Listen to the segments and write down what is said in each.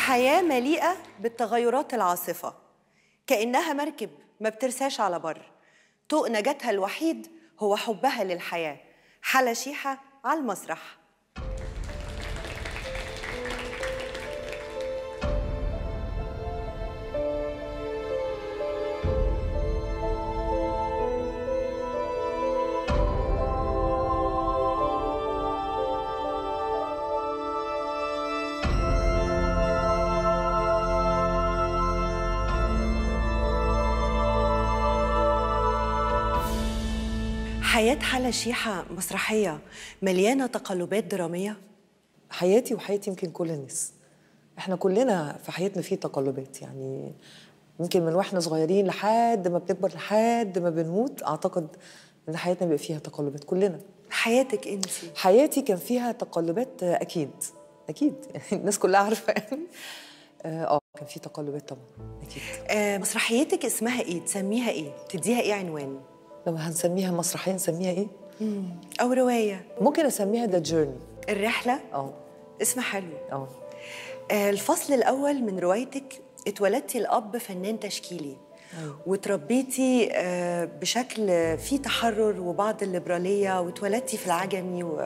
حياة مليئة بالتغيرات العاصفة كأنها مركب ما بترساش على بر طوق نجاتها الوحيد هو حبها للحياة حلا شيحة على المسرح حياة حلا شيحة مسرحية مليانة تقلبات درامية حياتي وحياتي يمكن كل الناس احنا كلنا في حياتنا في تقلبات يعني يمكن من واحنا صغيرين لحد ما بنكبر لحد ما بنموت اعتقد ان حياتنا بيبقى فيها تقلبات كلنا حياتك انت حياتي كان فيها تقلبات آه، اكيد اكيد يعني الناس كلها عارفه يعني اه آه، كان في تقلبات طبعا اكيد آه مسرحيتك اسمها ايه تسميها ايه تديها ايه عنوان لو هنسميها مسرحيه نسميها ايه او رواية ممكن اسميها ذا جيرني الرحلة اه اسم حلو اه آه، الفصل الأول من روايتك اتولدتي الأب فنان تشكيلي أيوة. وتربيتي آه، بشكل فيه تحرر وبعض الليبرالية واتولدتي في العجمي و...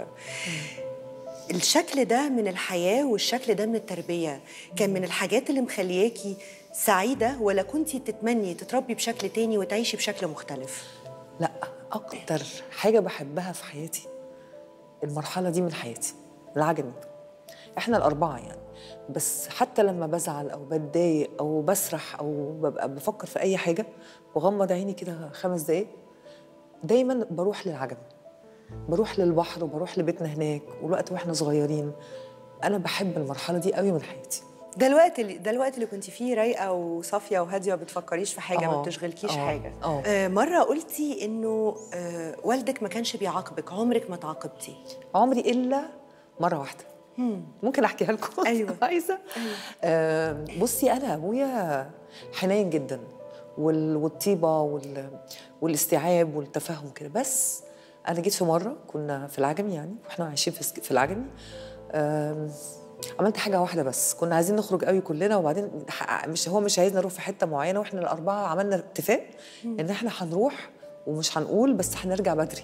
الشكل ده من الحياة والشكل ده من التربية كان من الحاجات اللي مخلياكي سعيدة ولا كنتي تتمني تتربي بشكل تاني وتعيشي بشكل مختلف؟ لا اكتر حاجه بحبها في حياتي المرحله دي من حياتي العجمي احنا الاربعه يعني بس حتى لما بزعل او بتضايق او بسرح او ببقى بفكر في اي حاجه وغمض عيني كده خمس دقايق دايما بروح للعجمي بروح للبحر وبروح لبيتنا هناك والوقت واحنا صغيرين انا بحب المرحله دي قوي من حياتي ده الوقت اللي ده الوقت اللي كنت فيه رايقه وصافيه وهاديه وما بتفكريش في حاجه ما آه، بتشغلكيش آه، حاجه آه. آه مره قلتي انه آه والدك ما كانش بيعاقبك عمرك ما تعاقبتي عمري الا مره واحده ممكن احكيها لكم أيوة. عايزه آه بصي انا ابويا حنين جدا وال- والطيبه وال والاستيعاب والتفهم كده بس انا جيت في مره كنا في العجمي يعني واحنا عايشين في سك- في العجمي آم، عملت حاجه واحده بس كنا عايزين نخرج قوي كلنا وبعدين ح- مش هو مش عايزنا نروح في حته معينه واحنا الاربعه عملنا اتفاق ان احنا هنروح ومش هنقول بس هنرجع بدري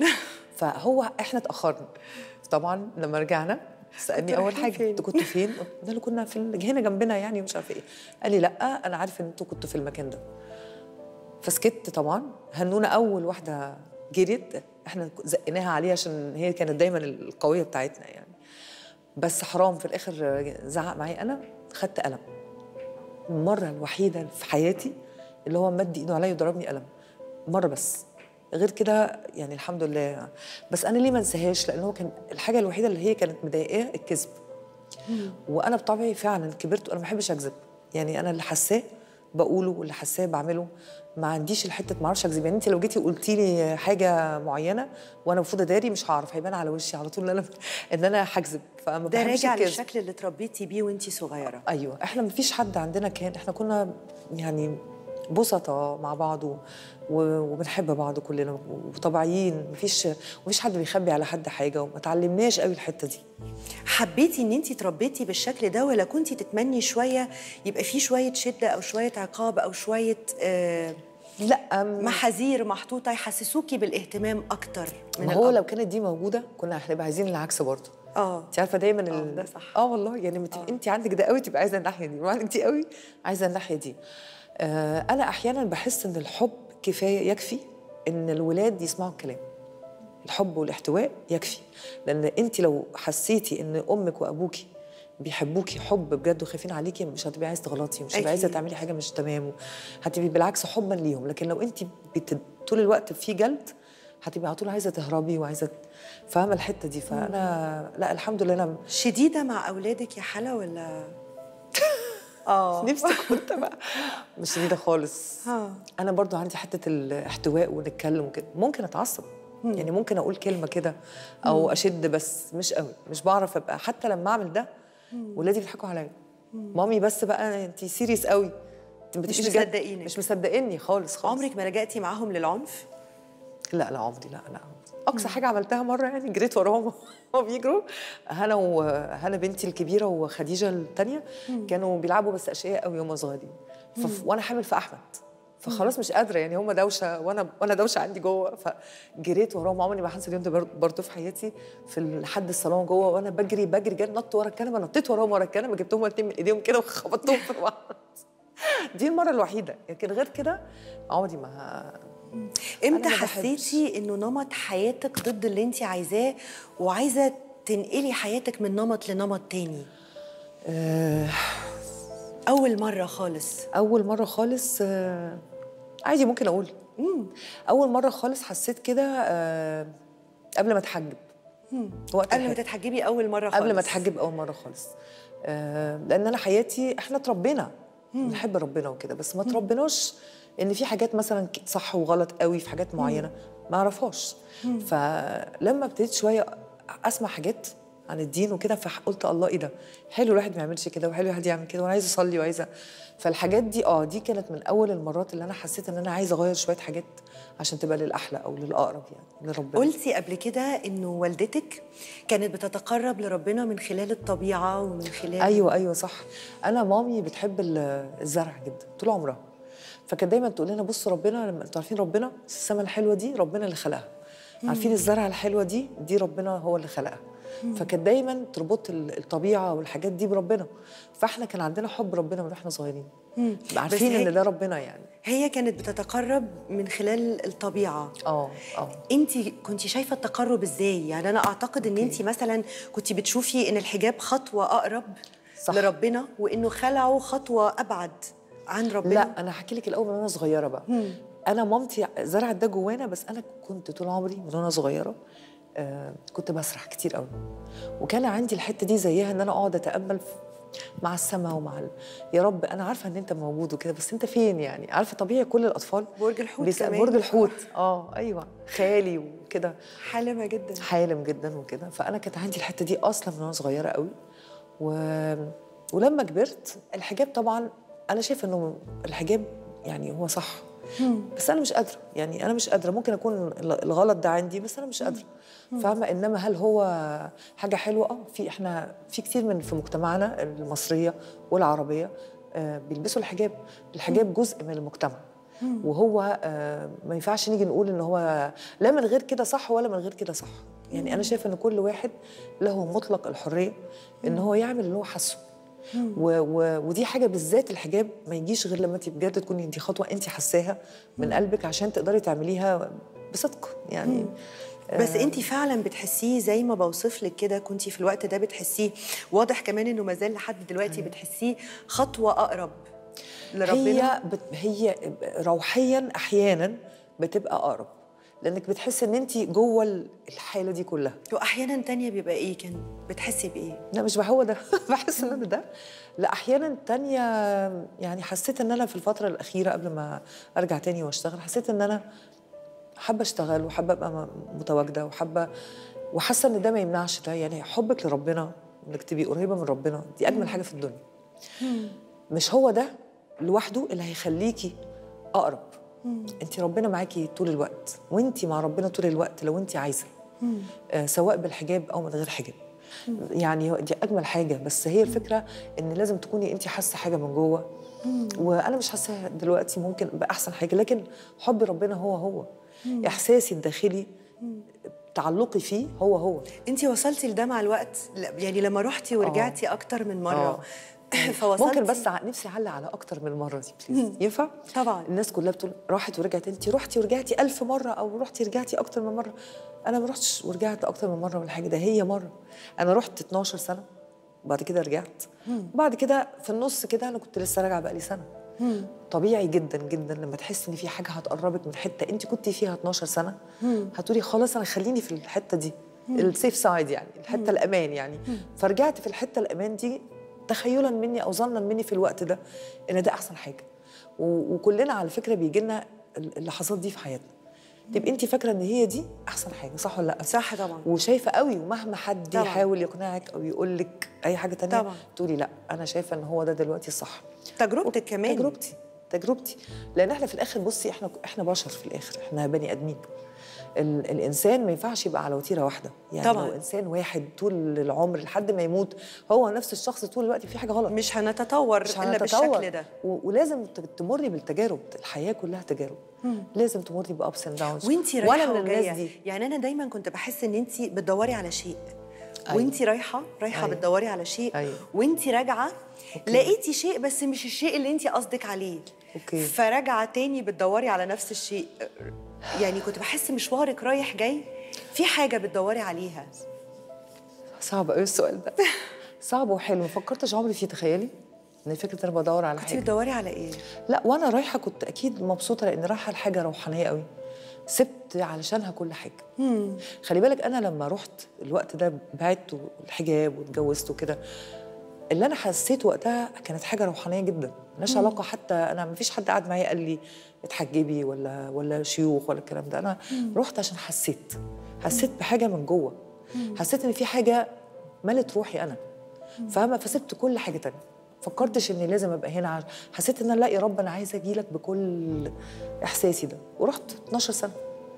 فهو احنا اتاخرنا طبعا لما رجعنا سالني كنتوا اول رايحين حاجه فين؟ انتوا كنتوا فين؟ قلنا له كنا في ال- هنا جنبنا يعني ومش عارفه ايه قال لي لا انا عارف ان انتوا كنتوا في المكان ده فسكت طبعا هنونا اول واحده جريت احنا زقناها عليه عشان هي كانت دايما القويه بتاعتنا يعني بس حرام في الاخر زعق معايا انا خدت قلم المره الوحيده في حياتي اللي هو مد ايده عليا وضربني قلم مره بس غير كده يعني الحمد لله بس انا ليه ما انساهاش لان هو كان الحاجه الوحيده اللي هي كانت مضايقاه الكذب وانا بطبعي فعلا كبرت وانا ما بحبش اكذب يعني انا اللي حاساه بقوله واللي حاساه بعمله ما عنديش الحته ما اعرفش اكذب يعني انت لو جيتي قلتي لي حاجه معينه وانا المفروض اداري مش هعرف هيبان على وشي على طول ان انا ان انا هكذب فما ده بحبش راجع الكذب. للشكل اللي اتربيتي بيه وانتي صغيره ايوه احنا مفيش حد عندنا كان احنا كنا يعني بسطة مع بعض و- و- وبنحب بعض كلنا وطبيعيين مفيش مفيش حد بيخبي على حد حاجه وما تعلمناش قوي الحته دي حبيتي ان انتي تربيتي بالشكل ده ولا كنتي تتمني شويه يبقى فيه شويه شده او شويه عقاب او شويه آه لا محاذير محطوطه يحسسوكي بالاهتمام اكتر من ما هو الأب. لو كانت دي موجوده كنا هنبقى عايزين العكس برضه اه انت عارفه دايما آه، ال... ده صح. اه والله يعني ما تبقى انت عندك ده قوي تبقى عايزه الناحيه دي وعندك دي قوي عايزه الناحيه دي آه انا احيانا بحس ان الحب كفايه يكفي ان الولاد يسمعوا الكلام الحب والاحتواء يكفي لان انت لو حسيتي ان امك وابوكي بيحبوكي حب بجد وخايفين عليكي مش هتبقي عايزه تغلطي مش هتبقي عايزه أكيد. تعملي حاجه مش تمام هتبقي بالعكس حبا ليهم لكن لو انت بت... طول الوقت في جلد هتبقي على طول عايزه تهربي وعايزه فاهمه الحته دي فانا لا الحمد لله انا شديده مع اولادك يا حلا ولا اه نفسي كنت بقى مش شديده خالص ها. انا برضو عندي حته الاحتواء ونتكلم وكده ممكن اتعصب يعني ممكن اقول كلمه كده او اشد بس مش قوي مش بعرف ابقى حتى لما اعمل ده ولادي بيضحكوا عليا مامي بس بقى انت سيريس قوي انت ما مش بتبقيش جد- مصدقينك. مش مصدقيني خالص خالص عمرك ما لجأتي معاهم للعنف لا لا عمري لا لا اقصى حاجه عملتها مره يعني جريت وراهم وهم بيجروا هنا وهنا بنتي الكبيره وخديجه الثانيه كانوا بيلعبوا بس اشقياء قوي وهم صغيرين فف- وانا حامل في احمد فخلاص مش قادره يعني هم دوشه وانا وانا دوشه عندي جوه فجريت وراهم عمري ما هنسى اليوم ده بر- برضه في حياتي في لحد الصالون جوه وانا بجري بجري جري نط ورا الكنبه نطيت وراهم ورا الكنبه جبتهم الاثنين من ايديهم كده وخبطتهم في بعض دي المره الوحيده لكن غير كده عمري ما امتى ما بحبش. حسيتي انه نمط حياتك ضد اللي انت عايزاه وعايزه تنقلي حياتك من نمط لنمط تاني آه اول مره خالص اول مره خالص آه عادي ممكن اقول اول مره خالص حسيت كده آه قبل ما اتحجب وقت قبل ما الحج. تتحجبي اول مره خالص قبل ما اتحجب اول مره خالص آه لان انا حياتي احنا اتربينا بنحب ربنا وكده بس ما تربيناش ان في حاجات مثلا ك- صح وغلط قوي في حاجات معينه ما اعرفهاش فلما ابتديت شويه اسمع حاجات عن الدين وكده فقلت الله ايه ده حلو الواحد ما يعملش كده وحلو الواحد يعمل كده وانا عايزه اصلي وعايزه فالحاجات دي اه دي كانت من اول المرات اللي انا حسيت ان انا عايزه اغير شويه حاجات عشان تبقى للاحلى او للاقرب يعني لربنا قلتي قبل كده انه والدتك كانت بتتقرب لربنا من خلال الطبيعه ومن خلال ايوه ايوه صح انا مامي بتحب ال- الزرع جدا طول عمرها فكانت دايما تقول لنا بصوا ربنا لما انتوا عارفين ربنا السماء الحلوه دي ربنا اللي خلقها عارفين الزرعه الحلوه دي دي ربنا هو اللي خلقها فكانت دايما تربط ال- الطبيعه والحاجات دي بربنا فاحنا كان عندنا حب ربنا من واحنا صغيرين عارفين هي- ان ده ربنا يعني هي كانت بتتقرب من خلال الطبيعه اه اه انت كنت شايفه التقرب ازاي يعني انا اعتقد ان انت مثلا كنت بتشوفي ان الحجاب خطوه اقرب صح. لربنا وانه خلعه خطوه ابعد عن ربنا لا انا هحكي لك الاول من وانا صغيره بقى انا مامتي زرعت ده جوانا بس انا كنت طول عمري من وانا صغيره آه كنت بسرح كتير قوي وكان عندي الحته دي زيها ان انا اقعد اتامل في مع السماء ومع ال... يا رب انا عارفه ان انت موجود وكده بس انت فين يعني عارفه طبيعي كل الاطفال برج الحوت بيسأل كمان. برج الحوت اه ايوه خيالي وكده حالمه جدا حالم جدا وكده فانا كانت عندي الحته دي اصلا من وانا صغيره قوي و... ولما كبرت الحجاب طبعا انا شايفه انه الحجاب يعني هو صح بس انا مش قادره يعني انا مش قادره ممكن اكون ال- الغلط ده عندي بس انا مش قادره فاهمه انما هل هو حاجه حلوه اه في احنا في كتير من في مجتمعنا المصريه والعربيه آه بيلبسوا الحجاب الحجاب جزء من المجتمع وهو آه، ما ينفعش نيجي نقول ان هو لا من غير كده صح ولا من غير كده صح يعني انا شايفه ان كل واحد له مطلق الحريه ان هو يعمل اللي هو حاسه و و ودي حاجه بالذات الحجاب ما يجيش غير لما انت بجد تكوني دي خطوه انت حاساها من قلبك عشان تقدري تعمليها بصدق يعني بس انت فعلا بتحسيه زي ما بوصف لك كده كنت في الوقت ده بتحسيه واضح كمان انه ما زال لحد دلوقتي بتحسيه خطوه اقرب لربنا هي بت هي روحيا احيانا بتبقى اقرب لانك بتحسي ان انت جوه الحاله دي كلها واحيانا تانية بيبقى ايه كان بتحسي بايه لا مش هو ده بحس ان انا ده لا احيانا تانية يعني حسيت ان انا في الفتره الاخيره قبل ما ارجع تاني واشتغل حسيت ان انا حابه اشتغل وحابه ابقى م- متواجده وحابه وحاسه ان ده ما يمنعش ده يعني حبك لربنا انك تبقي قريبه من ربنا دي اجمل حاجه في الدنيا مش هو ده لوحده اللي هيخليكي اقرب انت ربنا معاكي طول الوقت وانت مع ربنا طول الوقت لو انت عايزه آه سواء بالحجاب او من غير حجاب يعني هو- دي اجمل حاجه بس هي الفكره ان لازم تكوني انت حاسه حاجه من جوه وانا مش حاسه دلوقتي ممكن باحسن حاجه لكن حب ربنا هو هو احساسي الداخلي تعلقي فيه هو هو انت وصلتي لده مع الوقت لا، يعني لما رحتي ورجعتي اكتر من مره فوصلتي ممكن بس ع- نفسي اعلق على اكتر من مره دي بليز ينفع طبعاً. الناس كلها بتقول راحت ورجعت انت رحتي ورجعتي ألف مره او رحتي رجعتي اكتر من مره انا ما رحتش ورجعت اكتر من مره ولا حاجه ده هي مره انا رحت 12 سنه بعد كده رجعت بعد كده في النص كده انا كنت لسه راجعه بقالي سنه طبيعي جدا جدا لما تحسي ان في حاجه هتقربك من حته انت كنت فيها 12 سنه هتقولي خلاص انا خليني في الحته دي السيف سايد يعني الحته الامان يعني فرجعت في الحته الامان دي تخيلا مني او ظنا مني في الوقت ده ان ده احسن حاجه و- وكلنا على فكره بيجي لنا اللحظات دي في حياتنا تبقى انت فاكره ان هي دي احسن حاجه صح ولا لا صح طبعا وشايفه قوي ومهما حد طبعاً. يحاول يقنعك او يقول لك اي حاجه تانية طبعاً. تقولي لا انا شايفه ان هو ده دلوقتي الصح تجربتك كمان تجربتي تجربتي لان احنا في الاخر بصي احنا احنا بشر في الاخر احنا بني ادمين ال الانسان ما ينفعش يبقى على وتيره واحده يعني طبعاً. لو انسان واحد طول العمر لحد ما يموت هو نفس الشخص طول الوقت في حاجه غلط مش هنتطور مش الا هنتطور. بالشكل ده و- ولازم ت- تمري بالتجارب الحياه كلها تجارب لازم تمري بابس اند داونز وانتي وانا رايحه من الناس وجايه دي يعني انا دايما كنت بحس ان انتي بتدوري على شيء أيوة. وانتي رايحه رايحه أيوة. بتدوري على شيء أيوة. وانتي راجعه أوكي. لقيتي شيء بس مش الشيء اللي انتي قصدك عليه أوكي. فراجعه تاني بتدوري على نفس الشيء يعني كنت بحس مشوارك رايح جاي في حاجه بتدوري عليها صعب قوي السؤال ده صعب وحلو ما فكرتش عمري فيه تخيلي ان فكره انا بدور على كنت حاجه بتدوري على ايه لا وانا رايحه كنت اكيد مبسوطه لان رايحه لحاجه روحانيه قوي سبت علشانها كل حاجه خلي بالك انا لما رحت الوقت ده بعدت الحجاب واتجوزت وكده اللي انا حسيت وقتها كانت حاجه روحانيه جدا ملهاش علاقه حتى انا ما فيش حد قعد معايا قال لي اتحجبي ولا ولا شيوخ ولا الكلام ده انا رحت عشان حسيت حسيت بحاجه من جوه حسيت ان في حاجه ملت روحي انا فاهمه فسبت كل حاجه تانية فكرتش اني لازم ابقى هنا عش... حسيت ان لا يا رب انا عايزه اجي لك بكل احساسي ده ورحت 12 سنه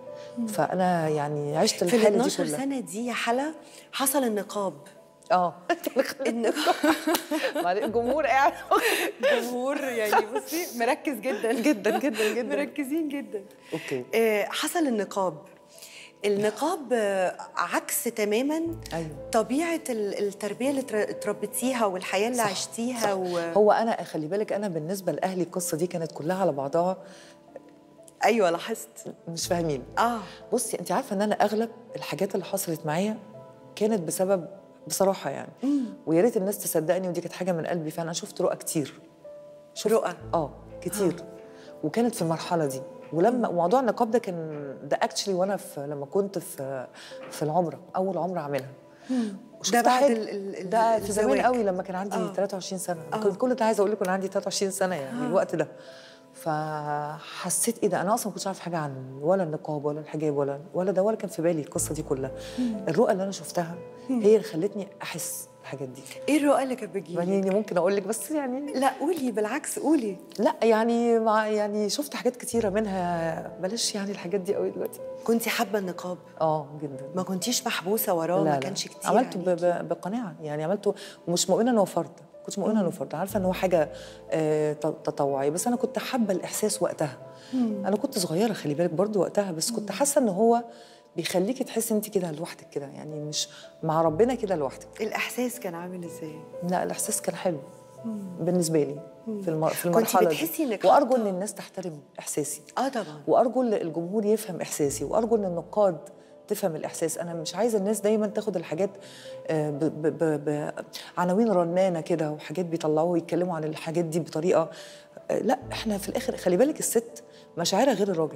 فانا يعني عشت في ال الحاله دي 12 كلها سنه دي يا حلا حصل النقاب اه النقاب معلش الجمهور قاعد الجمهور يعني بصي مركز جدا جدا جدا جدا مركزين جدا اوكي آه، حصل النقاب النقاب آه، عكس تماما ايوه طبيعه ال- التربيه اللي تر- اتربيتيها والحياه اللي صح، عشتيها و... هو انا خلي بالك انا بالنسبه لاهلي القصه دي كانت كلها على بعضها ايوه لاحظت مش فاهمين اه بصي انت عارفه ان انا اغلب الحاجات اللي حصلت معايا كانت بسبب بصراحه يعني ويا ريت الناس تصدقني ودي كانت حاجه من قلبي فانا شفت رؤى كتير شفت رؤى. اه كتير وكانت في المرحله دي ولما موضوع النقاب ده كان ده اكشلي وانا في لما كنت في في العمره اول عمره اعملها وشفت ده بعد حاجة- ال- ال- ال- ده في زمان الزواج. قوي لما كان عندي آه. 23 سنه آه. كنت كل ده عايزه اقول لكم انا عندي 23 سنه يعني الوقت ده فحسيت ايه ده انا اصلا ما كنتش عارف حاجه عن ولا النقاب ولا الحجاب ولا ولا ده ولا كان في بالي القصه دي كلها الرؤى اللي انا شفتها هي اللي خلتني احس الحاجات دي ايه الرؤى اللي كانت بتجيلك؟ يعني ممكن اقول لك بس يعني لا قولي بالعكس قولي لا يعني مع يعني شفت حاجات كتيره منها بلاش يعني الحاجات دي قوي دلوقتي كنتي حابه النقاب اه جدا ما كنتيش محبوسه وراه لا ما لا. كانش كتير عملته ب- عليكي. ب- بقناعه يعني عملته ومش مؤمنه انه فرض كنت مؤمنه انه فرض عارفه ان هو حاجه آه، ت- تطوعي بس انا كنت حابه الاحساس وقتها انا كنت صغيره خلي بالك برضو وقتها بس كنت حاسه ان هو بيخليكي تحسي انت كده لوحدك كده يعني مش مع ربنا كده لوحدك الاحساس كان عامل ازاي؟ لا الاحساس كان حلو بالنسبه لي في الم- في كنتي المرحله دي بتحسي إنك وارجو حاطة- ان الناس تحترم احساسي اه طبعا وارجو ان الجمهور يفهم احساسي وارجو ان النقاد تفهم الاحساس انا مش عايزه الناس دايما تاخد الحاجات آه، ب- ب- ب- بعناوين رنانه كده وحاجات بيطلعوا يتكلموا عن الحاجات دي بطريقه آه، لا احنا في الاخر خلي بالك الست مشاعرها غير الراجل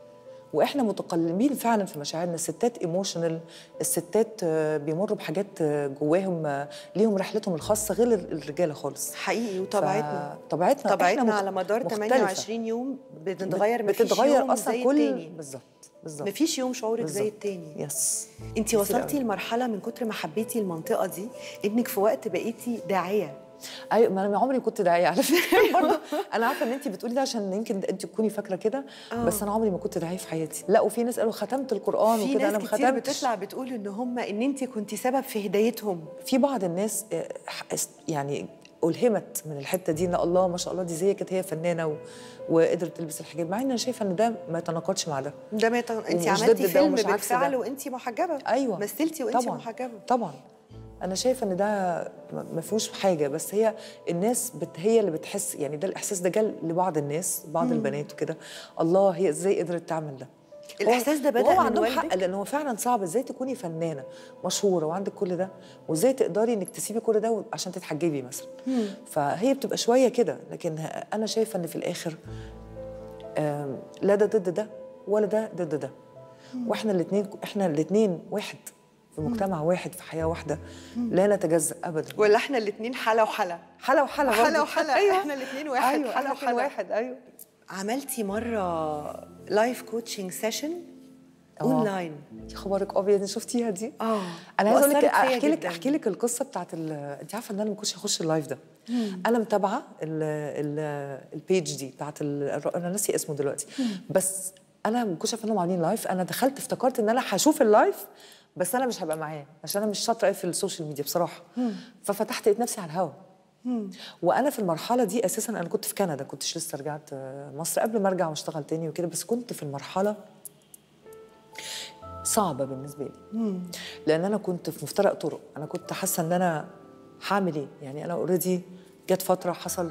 واحنا متقلبين فعلا في مشاعرنا الستات ايموشنال الستات آه، بيمروا بحاجات آه، جواهم آه، ليهم رحلتهم الخاصه غير الرجاله خالص حقيقي وطبيعتنا طبيعتنا طبيعتنا إحنا على مدار مختلفة. 28 يوم بتتغير مفيش بتتغير يوم اصلا زي كل التاني بالظبط بالظبط مفيش يوم شعورك زي بالظبط. التاني يس انت كتير وصلتي قوي. لمرحله من كتر ما حبيتي المنطقه دي انك في وقت بقيتي داعيه ايوه ما انا عمري ما كنت داعيه على فكره برضه انا عارفه ان انت بتقولي ده عشان يمكن انت تكوني فاكره كده بس انا عمري ما كنت داعيه في حياتي لا وفي ناس قالوا ختمت القران في وكده انا ناس ما كتير ختمتش بتطلع بتقول ان هم ان انت كنتي سبب في هدايتهم في بعض الناس آه، ح- يعني ألهمت من الحته دي ان الله ما شاء الله دي زي كانت هي فنانه و... وقدرت تلبس الحجاب مع ان انا شايفه ان ده ما يتناقضش مع ده ده ما يت... انت ومش عملتي ضد ده فيلم ومش عكس بالفعل ده. وانت محجبه ايوه مثلتي وانت طبعا محجبه طبعا انا شايفه ان ده ما ما فيهوش حاجه بس هي الناس بت هي اللي بتحس يعني ده الاحساس ده جال لبعض الناس بعض البنات وكده الله هي ازاي قدرت تعمل ده الإحساس ده بدأ وهو من عندهم حق والدك؟ لان هو فعلا صعب ازاي تكوني فنانه مشهوره وعندك كل ده وازاي تقدري انك تسيبي كل ده عشان تتحجبي مثلا فهي بتبقى شويه كده لكن انا شايفه ان في الاخر آم، لا ده ضد ده ولا ده ضد ده واحنا الاثنين احنا الاثنين واحد في مجتمع واحد في حياه واحده لا نتجزأ ابدا ولا احنا الاثنين حلا وحلا حلا وحلا حلا برضه. وحلا أيوة. احنا الاثنين واحد ايوه حلا احنا الاتنين وحلا واحد ايوه عملتي مره لايف كوتشنج سيشن آه. اونلاين يا خبرك ابيض شفتيها دي اه انا عايزه اقول لك وأثرت فيا احكي لك جداً. احكي لك القصه بتاعت ال- انت عارفه ان انا ما كنتش هخش اللايف ده انا متابعه ال- ال- البيج دي بتاعت ال- الر- انا ناسي اسمه دلوقتي بس انا ما كنتش عارفه انهم عاملين لايف انا دخلت افتكرت ان انا هشوف اللايف بس انا مش هبقى معاه عشان انا مش شاطره قوي في السوشيال ميديا بصراحه ففتحت لقيت نفسي على الهوا وانا في المرحله دي اساسا انا كنت في كندا كنتش لسه رجعت آه، مصر قبل ما ارجع واشتغل تاني وكده بس كنت في المرحله صعبه بالنسبه لي لان انا كنت في مفترق طرق انا كنت حاسه ان انا هعمل ايه يعني انا اوريدي جت فتره حصل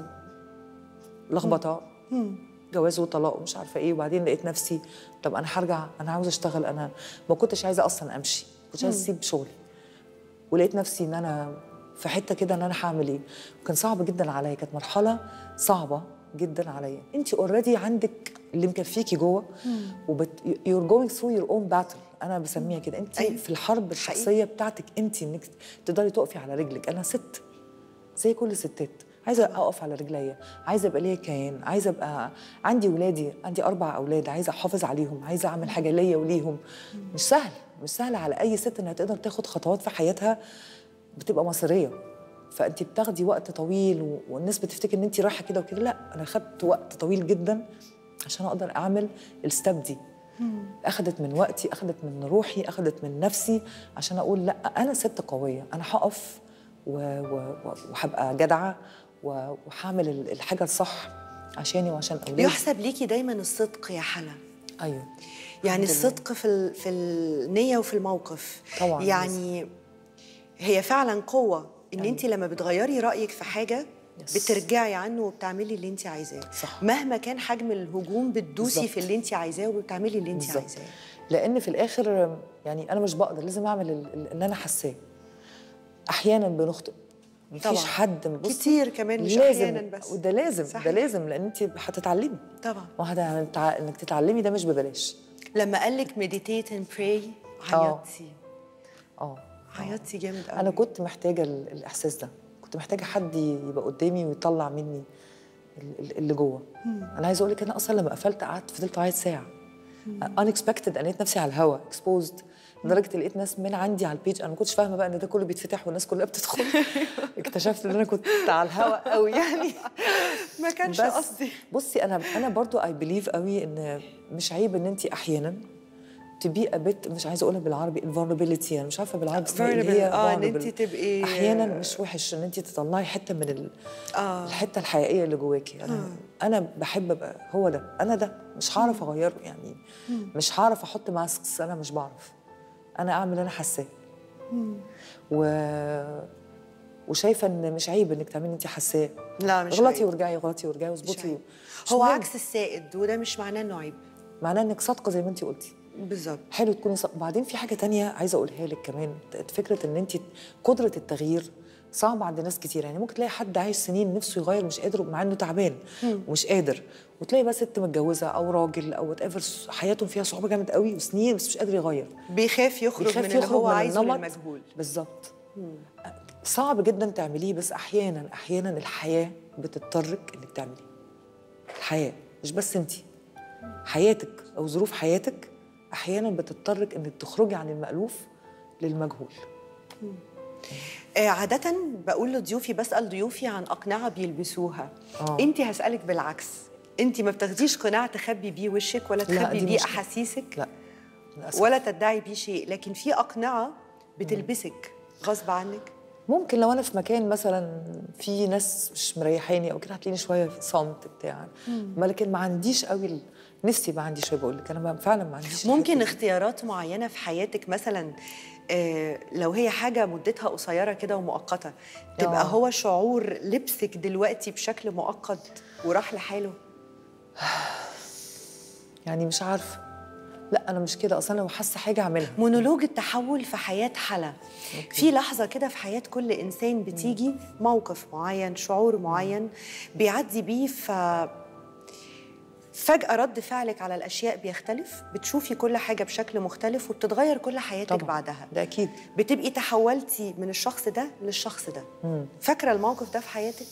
لخبطه جواز وطلاق ومش عارفه ايه وبعدين لقيت نفسي طب انا هرجع انا عاوزه اشتغل انا ما كنتش عايزه اصلا امشي ما كنتش عايزه اسيب شغلي ولقيت نفسي ان انا في حته كده ان انا هعمل ايه وكان صعب جدا عليا كانت مرحله صعبه جدا عليا انت اوريدي عندك اللي مكفيكي جوه وبت you're going through your own battle انا بسميها كده انت أيوة. في الحرب الشخصيه بتاعتك انت انك تقدري تقفي على رجلك انا ست زي كل الستات عايزه اقف على رجليا عايزه ابقى ليا كيان عايزه ابقى عندي ولادي عندي اربع اولاد عايزه احافظ عليهم عايزه اعمل حاجه ليا وليهم مش سهل مش سهل على اي ست انها تقدر تاخد خطوات في حياتها بتبقى مصيريه فانت بتاخدي وقت طويل و- والناس بتفتكر ان انت رايحه كده وكده لا انا خدت وقت طويل جدا عشان اقدر اعمل الستاب دي اخذت من وقتي اخذت من روحي اخذت من نفسي عشان اقول لا انا ست قويه انا هقف و- و- و- وهبقى جدعه و- وهعمل ال- الحاجه الصح عشاني وعشان اولادي يحسب ليكي دايما الصدق يا حلا ايوه يعني الحمد لله. الصدق في ال- في النيه وفي الموقف طبعاً. يعني هي فعلا قوه ان أيوة. انت لما بتغيري رايك في حاجه يس. بترجعي عنه وبتعملي اللي انت عايزاه صح. مهما كان حجم الهجوم بتدوسي بالظبط. في اللي انت عايزاه وبتعملي اللي انت بالظبط. عايزاه لان في الاخر يعني انا مش بقدر لازم اعمل ال- ال- اللي انا حاساه احيانا بنخطئ طبعاً. مفيش حد بصي، كتير كمان مش لازم أحياناً بس. وده لازم صحيح. ده لازم لان انت هتتعلمي طبعا واحده هتع- انك تتعلمي ده مش ببلاش لما قال لك meditate and pray عيطتي اه عيطتي جامد قوي انا كنت محتاجه ال- الاحساس ده كنت محتاجه حد يبقى قدامي ويطلع مني ال- ال- اللي جوه انا عايزه اقول لك انا اصلا لما قفلت قعدت فضلت اعيط ساعه unexpected انا لقيت نفسي على الهوا exposed لدرجه إن لقيت ناس من عندي على البيج انا ما كنتش فاهمه بقى ان ده كله بيتفتح والناس كلها بتدخل اكتشفت ان انا كنت على الهوا قوي يعني ما كانش بس قصدي بصي انا انا برضو اي بليف قوي ان مش عيب ان انت احيانا تبي ابيت مش عايزه اقولها بالعربي الفولنربيلتي انا مش عارفه بالعربي اسمها إيه، اللي هي Vulnerable. آه، إن vulnerable. أنتي تبقي- احيانا مش وحش ان انت تطلعي حته من ال... آه. الحته الحقيقيه اللي جواكي انا انا بحب ابقى هو ده انا ده مش هعرف اغيره يعني مش هعرف احط ماسكس انا مش بعرف انا اعمل اللي انا حاساه و وشايفه ان مش عيب انك تعملي اللي انت حاساه لا مش غلطي عيب. وارجعي غلطي وارجعي مش واظبطي عيب. مش هو مهم. عكس السائد وده مش معناه انه عيب معناه انك صادقه زي ما انت قلتي بالظبط حلو تكوني صادقه وبعدين في حاجه تانية عايزه اقولها لك كمان فكره ان انت قدره التغيير صعب عند ناس كتير يعني ممكن تلاقي حد عايش سنين نفسه يغير مش قادر مع انه تعبان ومش قادر وتلاقي بقى ست متجوزه او راجل او وات ايفر حياتهم فيها صعوبه جامد قوي وسنين بس مش قادر يغير بيخاف يخرج بيخاف من اللي هو من عايزه النمط. للمجهول بالظبط صعب جدا تعمليه بس احيانا احيانا الحياه بتضطرك انك تعمليه الحياه مش بس انت حياتك او ظروف حياتك احيانا بتضطرك انك تخرجي عن المالوف للمجهول آه عادة بقول لضيوفي بسأل ضيوفي عن أقنعة بيلبسوها آه. أنت هسألك بالعكس أنت ما بتاخديش قناع تخبي بيه وشك ولا لا، تخبي دي بيه مشكلة. أحاسيسك لا للاسف ولا تدعي بيه شيء لكن في أقنعة بتلبسك غصب عنك ممكن لو انا في مكان مثلا في ناس مش مريحاني او كده هتلاقيني شويه في صمت بتاع ما لكن ما عنديش قوي ال- نفسي يبقى عندي شويه بقول لك انا ما- فعلا ما عنديش ممكن الحتة دي. اختيارات معينة في حياتك مثلا آه، لو هي حاجة مدتها قصيرة كده ومؤقتة تبقى آه. هو شعور لبسك دلوقتي بشكل مؤقت وراح لحاله يعني مش عارفه لا انا مش كده اصلا لو حاسه حاجه اعملها مونولوج التحول في حياة حلا في لحظة كده في حياة كل إنسان بتيجي موقف معين شعور معين بيعدي بيه ف فجأة رد فعلك على الأشياء بيختلف بتشوفي كل حاجة بشكل مختلف وبتتغير كل حياتك طبعا بعدها ده اكيد بتبقي تحولتي من الشخص ده للشخص ده فاكرة الموقف ده في حياتك؟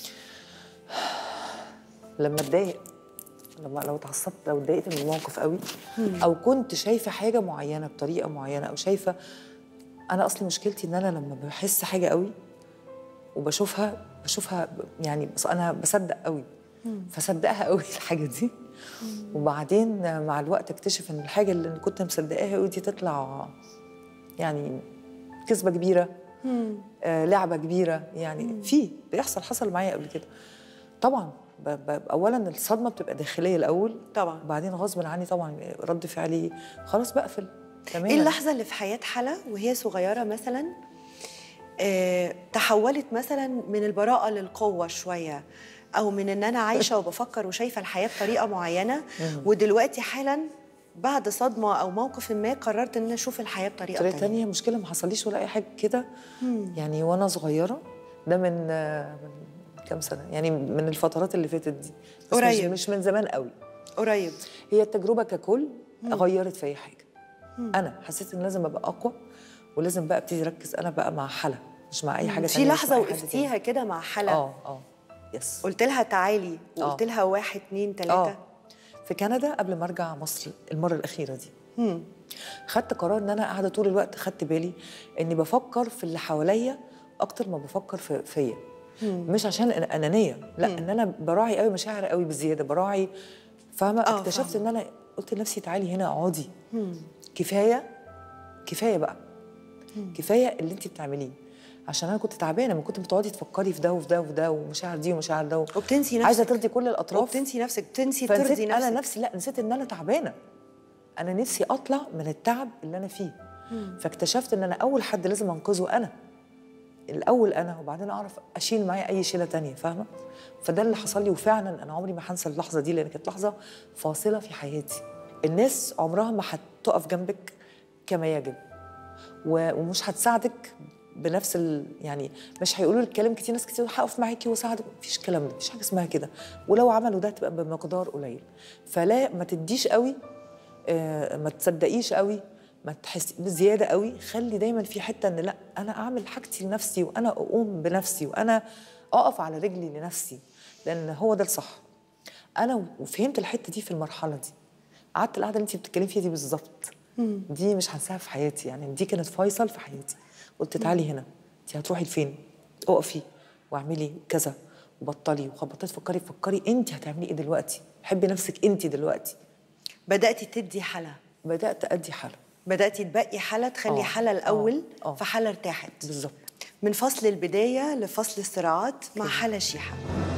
لما اتضايق لما لو اتعصبت لو اتضايقت من الموقف قوي او كنت شايفه حاجه معينه بطريقه معينه او شايفه انا اصلي مشكلتي ان انا لما بحس حاجه قوي وبشوفها بشوفها ب- يعني بس انا بصدق قوي فصدقها قوي الحاجه دي وبعدين مع الوقت اكتشف ان الحاجه اللي كنت مصدقاها قوي دي تطلع يعني كذبه كبيره آه لعبه كبيره يعني في بيحصل حصل معايا قبل كده طبعا ب- ب- اولا الصدمه بتبقى داخليه الاول طبعا وبعدين غصب عني طبعا رد فعلي خلاص بقفل تماما ايه اللحظه اللي في حياه حلا وهي صغيره مثلا آه، تحولت مثلا من البراءه للقوه شويه او من ان انا عايشه وبفكر وشايفه الحياه بطريقه معينه ودلوقتي حالا بعد صدمه او موقف ما قررت ان انا اشوف الحياه بطريقه طريقه تانية تانية مشكله ما حصليش ولا اي حاجه كده يعني وانا صغيره ده من آه، من كام سنه يعني من الفترات اللي فاتت دي بس مش, قريب. مش من زمان قوي قريب هي التجربه ككل غيرت في حاجه انا حسيت ان لازم ابقى اقوى ولازم بقى ابتدي اركز انا بقى مع حلا مش مع اي حاجه في تانية مش لحظه مع أي حد وقفتيها كده مع تاني. حلا اه اه يس قلت لها تعالي وقلت آه. لها واحد اتنين تلاته اه في كندا قبل ما ارجع مصر المره الاخيره دي خدت قرار ان انا قاعده طول الوقت خدت بالي اني بفكر في اللي حواليا اكتر ما بفكر في فيا مش عشان أنا انانيه لا ان انا براعي قوي مشاعر قوي بزياده براعي فاهمه آه، اكتشفت فاهمة. ان انا قلت لنفسي تعالي هنا اقعدي كفايه كفايه بقى كفايه اللي انت بتعمليه عشان انا كنت تعبانه ما كنت بتقعدي تفكري في ده وفي ده وفي ده ومشاعر دي ومشاعر ده وبتنسي نفسك عايزه ترضي كل الاطراف وبتنسي نفسك بتنسي فنسيت ترضي نفسك انا نفسي لا نسيت ان انا تعبانه انا نفسي اطلع من التعب اللي انا فيه فاكتشفت ان انا اول حد لازم انقذه انا الاول انا وبعدين اعرف اشيل معايا اي شيله تانية فاهمه فده اللي حصل لي وفعلا انا عمري ما هنسى اللحظه دي لان كانت لحظه فاصله في حياتي الناس عمرها ما هتقف جنبك كما يجب و- ومش هتساعدك بنفس ال... يعني مش هيقولوا لك كلام كتير ناس كتير هقف معاكي واساعدك مفيش الكلام ده مفيش حاجه اسمها كده ولو عملوا ده تبقى بمقدار قليل فلا ما تديش قوي آه، ما تصدقيش قوي ما تحس بزياده قوي خلي دايما في حته ان لا انا اعمل حاجتي لنفسي وانا اقوم بنفسي وانا اقف على رجلي لنفسي لان هو ده الصح انا وفهمت الحته دي في المرحله دي قعدت القعده اللي انت بتتكلمي فيها دي بالظبط دي مش هنساها في حياتي يعني دي كانت فيصل في حياتي قلت تعالي هنا انت هتروحي لفين اقفي واعملي كذا وبطلي وخبطت فكري فكري انت هتعملي ايه دلوقتي حبي نفسك انت دلوقتي بداتي تدي حلا بدات ادي حاله بداتي تبقي حلا تخلي آه، حلا الاول آه، آه. فحلا ارتاحت بالظبط من فصل البدايه لفصل الصراعات مع حلا شيحه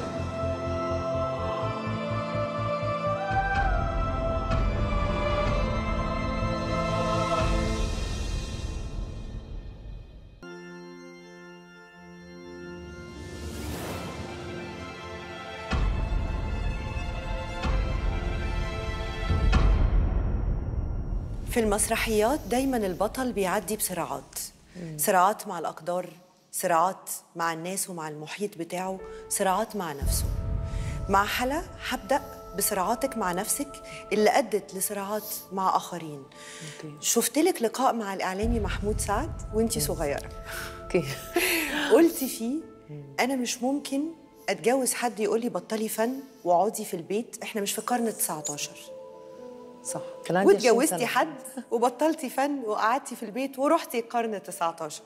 في المسرحيات دايما البطل بيعدي بصراعات صراعات مع الأقدار صراعات مع الناس ومع المحيط بتاعه صراعات مع نفسه مع حلا هبدأ بصراعاتك مع نفسك اللي أدت لصراعات مع آخرين أوكي. شفت لك لقاء مع الإعلامي محمود سعد وانتي صغيرة اوكي قلتي فيه أنا مش ممكن أتجوز حد يقول لي بطلي فن واقعدي في البيت إحنا مش في القرن 19 صح كان عندي 20 واتجوزتي سنة. حد وبطلتي فن وقعدتي في البيت ورحتي القرن 19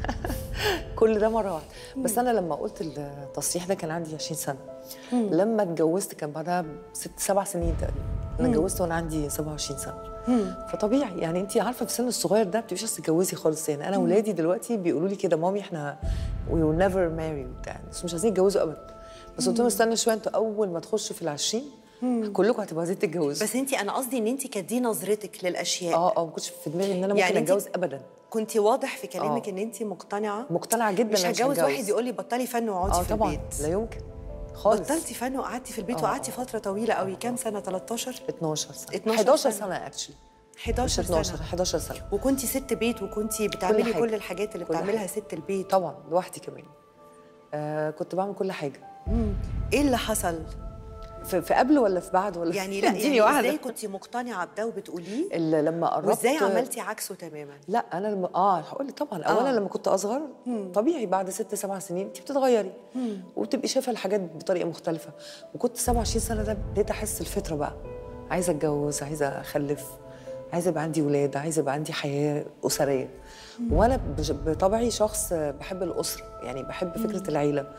كل ده مره واحده بس انا لما قلت التصريح ده كان عندي 20 سنه لما اتجوزت كان بعدها ست سبع سنين تقريبا انا اتجوزت وانا عندي 27 سنه فطبيعي يعني انت عارفه في السن الصغير ده ما بتبقيش عايزه تتجوزي خالص يعني انا اولادي دلوقتي بيقولوا لي كده مامي احنا we will never marry وبتاع بس مش عايزين يتجوزوا ابدا بس قلت لهم استنوا شويه انتوا اول ما تخشوا في العشرين كلكم هتبقوا عايزين تتجوزوا بس انت انا قصدي ان انت كانت دي نظرتك للاشياء اه اه ما كنتش في دماغي ان انا ممكن يعني انت- اتجوز ابدا كنت واضح في كلامك آه. ان انت مقتنعه مقتنعه جدا مش أنا هتجوز هتجوز. واحد يقول لي بطلي فن واقعدي اه في طبعا البيت لا يمكن خالص بطلتي فن وقعدتي في البيت آه، وقعدتي آه. فتره طويله قوي كام سنه 13 12 سنه 12 11 سنة. سنه اكشلي 11 مش 12 سنه 11 سنه وكنتي ست بيت وكنتي بتعملي حاجة. كل الحاجات اللي كل بتعملها حاجة. ست البيت طبعا لوحدي كمان آه كنت بعمل كل حاجه ايه اللي حصل في, في قبل ولا في بعد ولا يعني في لا اديني يعني واحده ازاي كنتي مقتنعه بده وبتقوليه اللي لما قربت وازاي عملتي عكسه تماما لا انا لما اه هقول لك طبعا اولا آه. لما كنت اصغر طبيعي بعد ست سبع سنين انت بتتغيري وبتبقي شايفه الحاجات بطريقه مختلفه وكنت 27 سنه ده بديت احس الفطره بقى عايزه اتجوز عايزه اخلف عايزه يبقى عندي ولاد عايزه يبقى عندي حياه اسريه وانا بج- بطبعي شخص بحب الاسره يعني بحب فكره العيله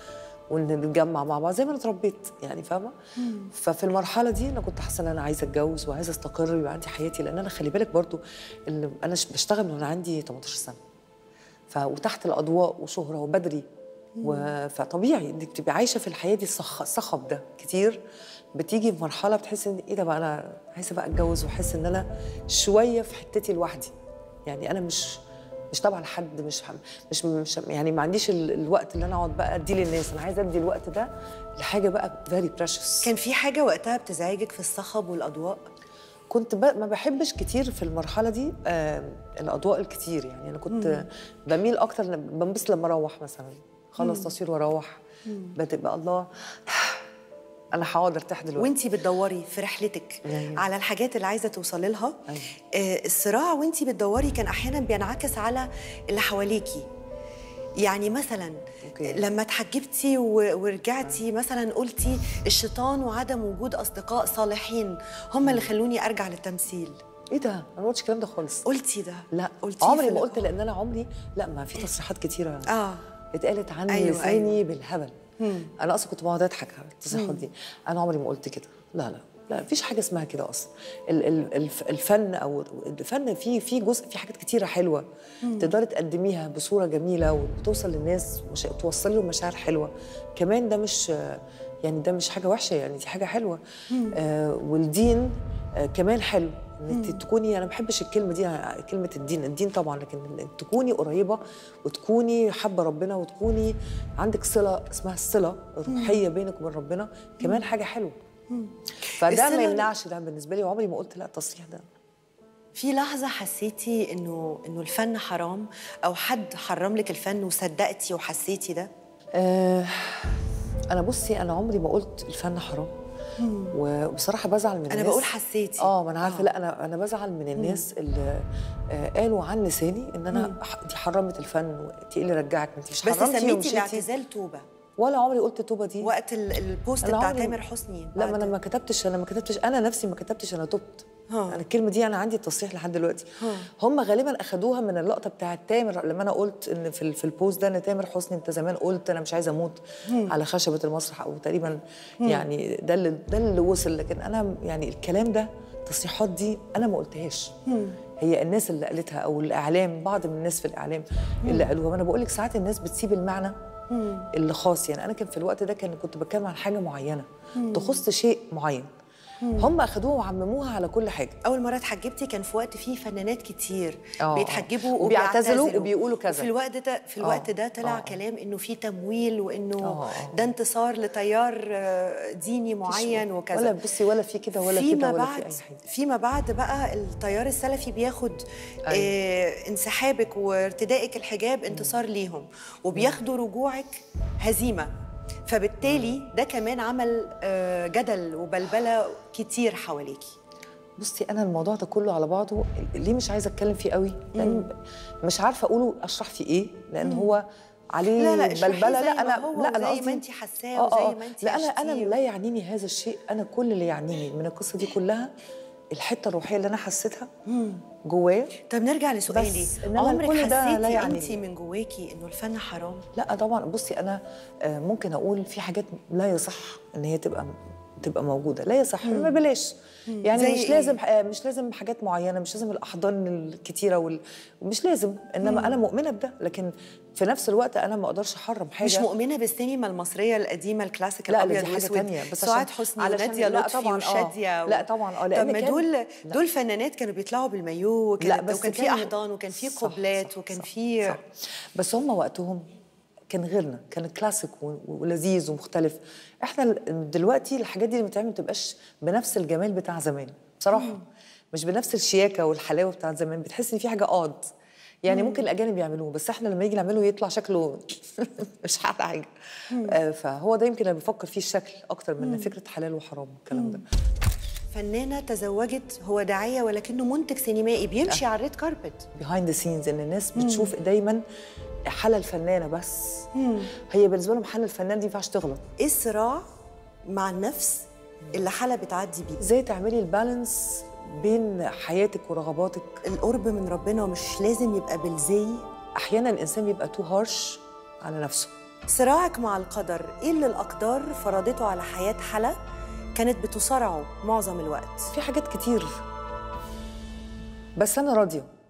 ونتجمع مع بعض زي ما انا اتربيت يعني فاهمه ففي المرحله دي انا كنت حاسه ان انا عايزه اتجوز وعايزه استقر ويبقى عندي حياتي لان انا خلي بالك برضو ان انا ش- بشتغل من وانا عندي 18 سنه ف وتحت الاضواء وشهره وبدري و... فطبيعي انك تبقي عايشه في الحياه دي الصخ... الصخب ده كتير بتيجي في مرحله بتحسي ان ايه ده بقى انا عايزه بقى اتجوز واحس ان انا شويه في حتتي لوحدي يعني انا مش مش تابعه لحد مش مش مش يعني ما عنديش ال... الوقت اللي انا اقعد بقى اديه للناس انا عايزه ادي الوقت ده لحاجه بقى فيري بريشس كان في حاجه وقتها بتزعجك في الصخب والاضواء كنت ب... ما بحبش كتير في المرحله دي آه الاضواء الكتير يعني انا كنت بميل اكتر لما- بنبسط لما اروح مثلا خلص تصوير واروح بتبقى الله انا هقعد ارتاح دلوقتي وانتي بتدوري في رحلتك أيوة. على الحاجات اللي عايزه توصلي لها أيوة. آه الصراع وانتي بتدوري كان احيانا بينعكس على اللي حواليكي يعني مثلا أوكي. لما اتحجبتي و- ورجعتي مثلا قلتي الشيطان وعدم وجود اصدقاء صالحين هم اللي خلوني ارجع للتمثيل ايه ده انا ما قلتش الكلام ده خالص قلتي ده لا قلتيه عمري في ما ال- قلت لان انا عمري لا ما في تصريحات كتيره اه اتقالت عني أيوة، أيوة لساني أيوة. بالهبل مم. انا اصلا كنت بقعد اضحك على التصريحات دي انا عمري ما قلت كده لا لا لا مفيش حاجه اسمها كده اصلا ال- ال- الف- الفن او الفن فيه في جزء في حاجات كتيره حلوه تقدري تقدميها بصوره جميله وتوصل للناس ومش... توصلي لهم مشاعر حلوه كمان ده مش يعني ده مش حاجه وحشه يعني دي حاجه حلوه آه والدين آه كمان حلو ان انت تكوني انا ما بحبش الكلمه دي كلمه الدين الدين طبعا لكن إن تكوني قريبه وتكوني حابه ربنا وتكوني عندك صله اسمها الصله الروحيه بينك وبين ربنا كمان حاجه حلوه فده ما الصلة- يمنعش ده بالنسبه لي وعمري ما قلت لا التصريح ده في لحظة حسيتي انه انه الفن حرام او حد حرم لك الفن وصدقتي وحسيتي ده؟ آه انا بصي انا عمري ما قلت الفن حرام وبصراحه بزعل من انا الناس بقول حسيتي اه ما انا عارفه آه. لا انا انا بزعل من الناس اللي آه قالوا عن لساني ان انا ح- دي حرمت الفن وانت ايه اللي رجعك ما انت مش بس حرمتي سميتي ومشيتي. الاعتزال توبة ولا عمري قلت توبه دي وقت ال- البوست أنا بتاع عمري- تامر حسني لا ما بعد- انا ما كتبتش انا ما كتبتش انا نفسي ما كتبتش انا تبت ها. انا الكلمه دي انا عندي التصريح لحد دلوقتي هم غالبا اخدوها من اللقطه بتاعه تامر لما انا قلت ان في ال- في البوست ده ان تامر حسني انت زمان قلت انا مش عايزه اموت على خشبه المسرح او تقريبا يعني ده اللي ده اللي وصل لكن انا يعني الكلام ده التصريحات دي انا ما قلتهاش هي الناس اللي قالتها او الاعلام بعض من الناس في الاعلام اللي قالوها وانا بقول لك ساعات الناس بتسيب المعنى اللي خاص يعني انا كان في الوقت ده كان كنت بتكلم عن حاجه معينه تخص شيء معين هم اخدوها وعمموها على كل حاجه اول مره اتحجبتي كان في وقت فيه فنانات كتير آه، بيتحجبوا آه. وبيعتذروا وبيعتذروا. وبيقولوا كذا. في الوقت ده في الوقت آه، ده طلع آه. كلام انه في تمويل وانه آه، آه. ده انتصار لتيار آه، ديني معين وكذا ولا بصي ولا في كده ولا فيما كده ولا بعد في اي حاجه فيما بعد بقى التيار السلفي بياخد آه انسحابك وارتدائك الحجاب انتصار ليهم وبياخدوا رجوعك هزيمه فبالتالي ده كمان عمل آه جدل وبلبله كتير حواليكي بصي انا الموضوع ده كله على بعضه ليه مش عايزه اتكلم فيه قوي لان مش عارفه اقوله اشرح فيه ايه لان هو عليه لا لا اشرحيه بلبله زي لا ما انا هو لا انا وزي قصدي ما انت حاساه آه، آه، وزي ما انت لا انا انا عشتيه. لا يعنيني هذا الشيء انا كل اللي يعنيني من القصه دي كلها الحته الروحيه اللي انا حسيتها جوايا طب نرجع لسؤالي بس إنما عمرك كل ده لا حسيتي يعني انت من جواكي انه الفن حرام لا طبعا بصي انا آه، ممكن اقول في حاجات لا يصح ان هي تبقى تبقى موجوده لا يصح ما بلاش يعني زي مش إيه؟ لازم آه، مش لازم حاجات معينه مش لازم الاحضان الكتيره وال... مش لازم انما انا مؤمنه بده لكن في نفس الوقت انا ما اقدرش احرم حاجه مش مؤمنه بالسينما المصريه القديمه الكلاسيك لا، لا، الابيض دي حاجة والاسود تانية، بس سعاد عشان- حسني علشان- وناديه لا، لطفي طبعاً، آه. وشاديه و... لا، طبعاً، آه، طب لأن ما كان- دول لا. دول فنانات كانوا بيطلعوا بالمايو لا وكان بس وكان في كان- احضان وكان في صح، قبلات صح، وكان صح، في صح. بس هم وقتهم كان غيرنا كان كلاسيك و- ولذيذ ومختلف احنا ال- دلوقتي الحاجات دي اللي بتتعمل ما بتبقاش بنفس الجمال بتاع زمان بصراحه مش بنفس الشياكه والحلاوه بتاعت زمان بتحس ان في حاجه اود يعني ممكن الاجانب يعملوه بس احنا لما يجي نعمله يطلع شكله مش احلى حاجه آه، فهو ده يمكن اللي بفكر فيه الشكل اكتر من فكره حلال وحرام والكلام ده فنانه تزوجت هو داعيه ولكنه منتج سينمائي بيمشي على الريد كاربت بيهايند ذا سينز ان الناس بتشوف دايما حالة الفنانه بس هي بالنسبه لهم حالة الفنان دي ما ينفعش تغلط ايه الصراع مع النفس اللي حلا بتعدي بيه ازاي تعملي البالانس بين حياتك ورغباتك القرب من ربنا مش لازم يبقى بالزي احيانا الانسان بيبقى تو هارش على نفسه صراعك مع القدر ايه اللي الاقدار فرضته على حياه حلا كانت بتصارعه معظم الوقت في حاجات كتير بس انا راضيه